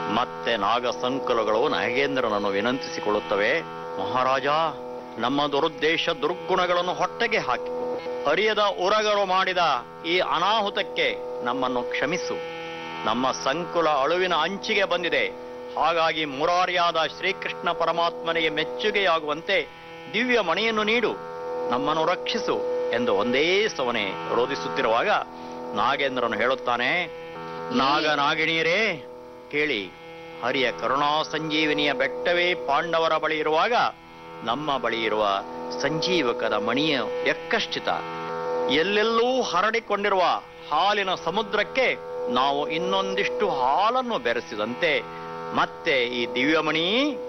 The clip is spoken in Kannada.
ಮತ್ತೆ ನಾಗ ಸಂಕುಲಗಳು ನಾಗೇಂದ್ರನನ್ನು ವಿನಂತಿಸಿಕೊಳ್ಳುತ್ತವೆ ಮಹಾರಾಜ ನಮ್ಮ ದುರುದ್ದೇಶ ದುರ್ಗುಣಗಳನ್ನು ಹೊಟ್ಟೆಗೆ ಹಾಕಿ ಅರಿಯದ ಉರಗರು ಮಾಡಿದ ಈ ಅನಾಹುತಕ್ಕೆ ನಮ್ಮನ್ನು ಕ್ಷಮಿಸು ನಮ್ಮ ಸಂಕುಲ ಅಳುವಿನ ಅಂಚಿಗೆ ಬಂದಿದೆ ಹಾಗಾಗಿ ಮುರಾರಿಯಾದ ಶ್ರೀಕೃಷ್ಣ ಪರಮಾತ್ಮನಿಗೆ ಮೆಚ್ಚುಗೆಯಾಗುವಂತೆ ದಿವ್ಯ ಮಣಿಯನ್ನು ನೀಡು ನಮ್ಮನ್ನು ರಕ್ಷಿಸು ಎಂದು ಒಂದೇ ಸವನೆ ರೋಧಿಸುತ್ತಿರುವಾಗ ನಾಗೇಂದ್ರನು ಹೇಳುತ್ತಾನೆ ನಾಗ ನಾಗಿಣಿಯರೇ ಕೇಳಿ ಹರಿಯ ಕರುಣಾ ಸಂಜೀವಿನಿಯ ಬೆಟ್ಟವೇ ಪಾಂಡವರ ಬಳಿ ಇರುವಾಗ ನಮ್ಮ ಬಳಿ ಇರುವ ಸಂಜೀವಕದ ಮಣಿಯ ಎಕ್ಕಶ್ಚಿತ ಎಲ್ಲೆಲ್ಲೂ ಹರಡಿಕೊಂಡಿರುವ ಹಾಲಿನ ಸಮುದ್ರಕ್ಕೆ ನಾವು ಇನ್ನೊಂದಿಷ್ಟು ಹಾಲನ್ನು ಬೆರೆಸಿದಂತೆ ಮತ್ತೆ ಈ ದಿವ್ಯಮಣಿ